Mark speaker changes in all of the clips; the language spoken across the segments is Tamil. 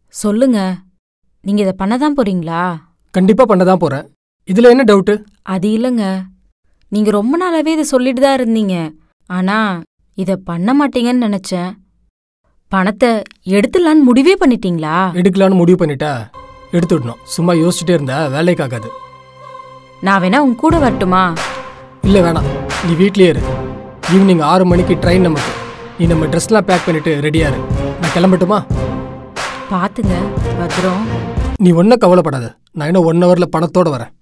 Speaker 1: சொல்லுங்க நீங்க இத பண்ணதான் போறீங்களா
Speaker 2: கண்டிப்பா பண்ண தான் போறேன் இதுல என்ன டவுட்டு
Speaker 1: அது இல்லங்க நீங்க ரொம்ப நாளாவே இத சொல்லிட்டு தான் இருந்தீங்க ஆனா இத பண்ண மாட்டீங்கன்னு நினைச்சேன் பணத்தை எடுத்துடலான்னு முடிவே பண்ணிட்டீங்களா
Speaker 2: எடுக்கலான்னு முடிவு பண்ணிட்டா எடுத்துடணும் சும்மா யோசிச்சுட்டே இருந்தா வேலைக்கு ஆகாது
Speaker 1: நான் வேணா உங்க கூட வரட்டுமா
Speaker 2: இல்ல வேணாம் நீ வீட்லயே இரு ஈவினிங் ஆறு மணிக்கு ட்ரெயின் நமக்கு நீ நம்ம ட்ரெஸ்லாம் பேக் பண்ணிட்டு ரெடியா இரு நான் கிளம்பட்டுமா
Speaker 1: பாத்துங்க பத்திரம்
Speaker 2: நீ ஒன்றும் கவலைப்படாத நான் இன்னும் ஒன் ஹவர்ல பணத்தோட வரேன்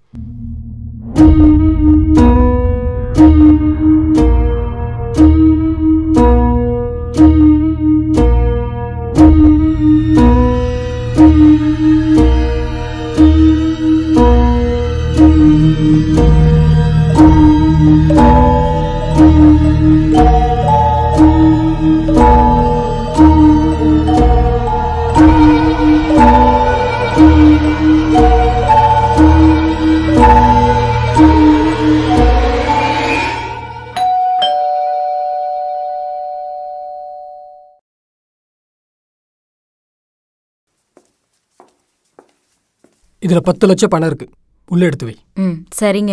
Speaker 2: இதுல பத்து லட்சம் பணம் இருக்கு உள்ள எடுத்து வை
Speaker 1: ம் சரிங்க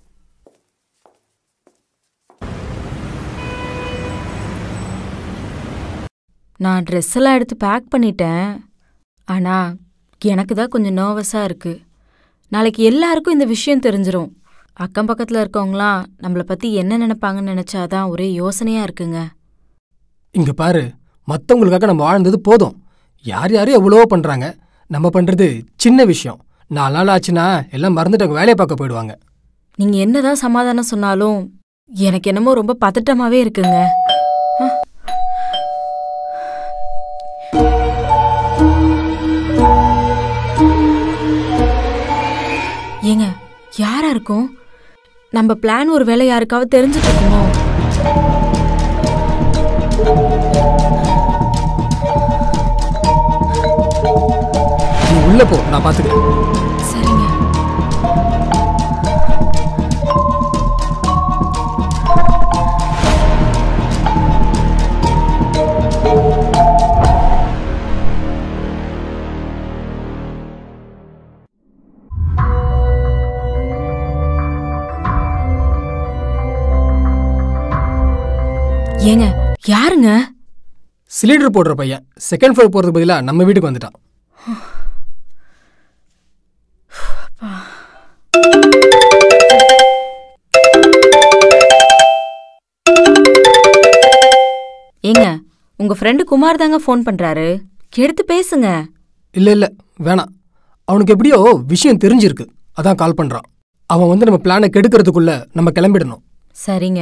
Speaker 1: நான் ட்ரெஸ் எல்லாம் எடுத்து பேக் பண்ணிட்டேன் ஆனா எனக்கு தான் கொஞ்சம் நர்வஸா இருக்கு நாளைக்கு எல்லாருக்கும் இந்த விஷயம் தெரிஞ்சிரும் அக்கம் பக்கத்துல இருக்கவங்களாம் நம்மள பத்தி என்ன நினைப்பாங்கன்னு நினைச்சாதான் ஒரே யோசனையா இருக்குங்க
Speaker 2: இங்க பாரு மத்தவங்களுக்காக நம்ம வாழ்ந்தது போதும் யார் யாரும் எவ்வளவோ பண்றாங்க நம்ம பண்றது சின்ன விஷயம் நாலு நாள் ஆச்சுன்னா எல்லாம் மறந்துட்டு அவங்க வேலையை பார்க்க போயிடுவாங்க
Speaker 1: நீங்க என்னதான் சமாதானம் சொன்னாலும் எனக்கு என்னமோ ரொம்ப பதட்டமாவே இருக்குங்க அஹ். ஏங்க யாரா இருக்கும் நம்ம பிளான் ஒரு வேலை யாருக்காவது தெரிஞ்சுட்டு இருக்குமோ
Speaker 2: நீ உள்ள போ நான் பாத்துக்கிறேன்
Speaker 1: சரிங்க ஏங்க யாருங்க
Speaker 2: சிலிண்டர் போடுற பையன் செகண்ட் ஃப்ளோர் போறதுக்கு பதிலா நம்ம வீட்டுக்கு வந்துட்டான்
Speaker 1: ஏங்க உங்க ஃப்ரெண்டு குமார் தாங்க ஃபோன் பண்றாரு எடுத்து பேசுங்க
Speaker 2: இல்ல இல்ல வேணாம் அவனுக்கு எப்படியோ விஷயம் தெரிஞ்சிருக்கு அதான் கால் பண்றான் அவன் வந்து நம்ம பிளானை கெடுக்கிறதுக்குள்ள நம்ம கிளம்பிடணும்
Speaker 1: சரிங்க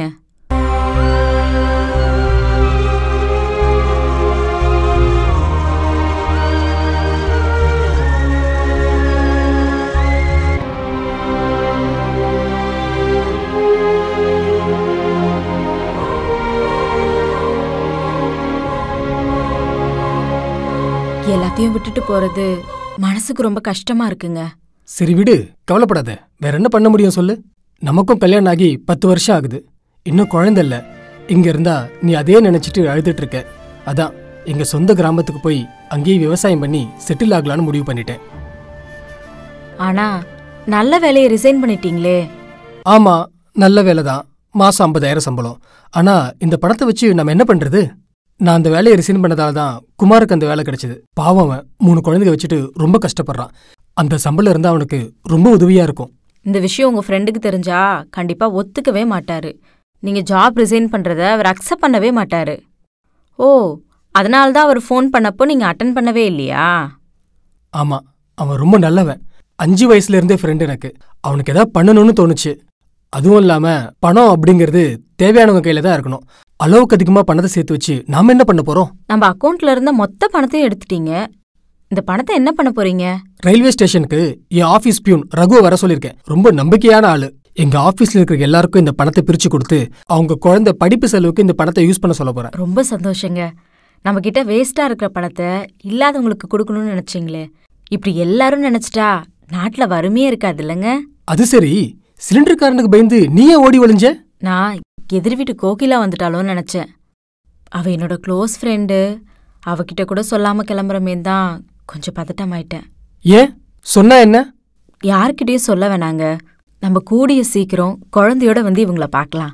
Speaker 1: எல்லாத்தையும் விட்டுட்டு போறது மனசுக்கு ரொம்ப கஷ்டமா இருக்குங்க
Speaker 2: சரி விடு கவலைப்படாத வேற என்ன பண்ண முடியும் சொல்லு நமக்கும் கல்யாணம் ஆகி பத்து வருஷம் ஆகுது இன்னும் குழந்தை இல்ல இங்க இருந்தா நீ அதே நினைச்சிட்டு அழுதுட்டு இருக்க அதான் எங்க சொந்த கிராமத்துக்கு போய் அங்கேயே விவசாயம் பண்ணி செட்டில் ஆகலான்னு முடிவு பண்ணிட்டேன்
Speaker 1: ஆனா நல்ல வேலையை ரிசைன் பண்ணிட்டீங்களே
Speaker 2: ஆமா நல்ல வேலை தான் மாசம் ஐம்பதாயிரம் சம்பளம் ஆனா இந்த பணத்தை வச்சு நம்ம என்ன பண்றது நான் அந்த வேலையை ரிசைன் பண்ணதால தான் குமாருக்கு அந்த வேலை கிடைச்சது பாவம் அவன் மூணு குழந்தைங்க வச்சுட்டு ரொம்ப கஷ்டப்படுறான் அந்த சம்பளம் இருந்தா அவனுக்கு ரொம்ப உதவியா இருக்கும்
Speaker 1: இந்த விஷயம் உங்க ஃப்ரெண்டுக்கு தெரிஞ்சா கண்டிப்பா ஒத்துக்கவே மாட்டாரு நீங்க ஜாப் ரிசைன் பண்றத அவர் அக்செப்ட் பண்ணவே மாட்டாரு ஓ அதனால தான் அவர் ஃபோன் பண்ணப்போ நீங்க அட்டன் பண்ணவே இல்லையா
Speaker 2: ஆமா அவன் ரொம்ப நல்லவன் அஞ்சு வயசுல இருந்தே ஃப்ரெண்ட் எனக்கு அவனுக்கு ஏதாவது பண்ணணும்னு தோணுச்சு அதுவும் இல்லாம பணம் அப்படிங்கிறது தேவையானவங்க கையில தான் இருக்கணும் அளவுக்கு அதிகமா பணத்தை சேர்த்து வச்சு நாம என்ன பண்ண போறோம்
Speaker 1: நம்ம அக்கவுண்ட்ல இருந்த மொத்த பணத்தையும் எடுத்துட்டீங்க இந்த பணத்தை என்ன பண்ண போறீங்க
Speaker 2: ரயில்வே ஸ்டேஷனுக்கு என் ஆபீஸ் பியூன் ரகுவை வர சொல்லியிருக்கேன் ரொம்ப நம்பிக்கையான ஆளு எங்க ஆபீஸ்ல இருக்கிற எல்லாருக்கும் இந்த பணத்தை பிரிச்சு கொடுத்து அவங்க குழந்தை படிப்பு செலவுக்கு இந்த பணத்தை யூஸ் பண்ண சொல்ல போறேன்
Speaker 1: ரொம்ப சந்தோஷங்க நம்ம கிட்ட வேஸ்டா இருக்கிற பணத்தை இல்லாதவங்களுக்கு கொடுக்கணும்னு நினைச்சீங்களே இப்படி எல்லாரும் நினைச்சிட்டா நாட்டுல வறுமையே இருக்காது இல்லைங்க
Speaker 2: அது சரி சிலிண்டர்காரனுக்கு பயந்து நீயே ஓடி ஒளிஞ்ச
Speaker 1: நான் எதிர் வீட்டு கோகிலா வந்துட்டாலோன்னு நினைச்சேன் அவ என்னோட க்ளோஸ் ஃப்ரெண்டு அவகிட்ட கூட சொல்லாம கிளம்புறமே தான் கொஞ்சம் பதட்டமாயிட்டேன்
Speaker 2: ஏன் சொன்னா என்ன
Speaker 1: யார்கிட்டயும் சொல்ல வேணாங்க நம்ம கூடிய சீக்கிரம் குழந்தையோட வந்து இவங்கள பார்க்கலாம்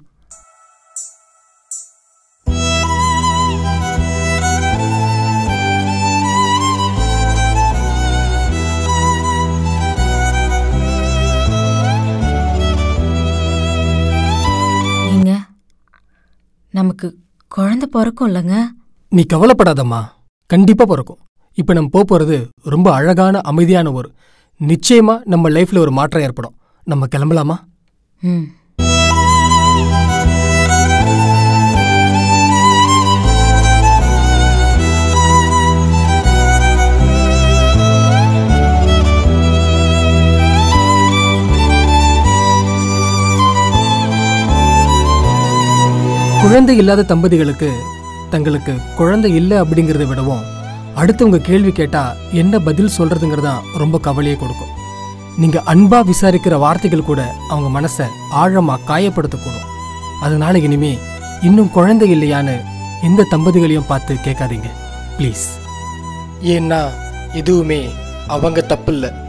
Speaker 1: நீங்க நமக்கு குழந்தை பிறக்கும் இல்லைங்க
Speaker 2: நீ கவலைப்படாதம்மா கண்டிப்பா பிறக்கும் இப்ப நம்ம போப் போறது ரொம்ப அழகான அமைதியான ஊர் நிச்சயமா நம்ம லைஃப்ல ஒரு மாற்றம் ஏற்படும் நம்ம கிளம்பலாமா
Speaker 1: ம்
Speaker 2: குழந்தை இல்லாத தம்பதிகளுக்கு தங்களுக்கு குழந்தை இல்லை அப்படிங்கிறத விடவும் அடுத்தவங்க கேள்வி கேட்டா என்ன பதில் சொல்றதுங்கிறது தான் ரொம்ப கவலையை கொடுக்கும் நீங்க அன்பா விசாரிக்கிற வார்த்தைகள் கூட அவங்க மனசை ஆழமா காயப்படுத்தக்கூடும் அதனால இனிமே இன்னும் குழந்தை இல்லையான்னு எந்த தம்பதிகளையும் பார்த்து கேட்காதீங்க ப்ளீஸ் ஏன்னா எதுவுமே அவங்க தப்பு இல்லை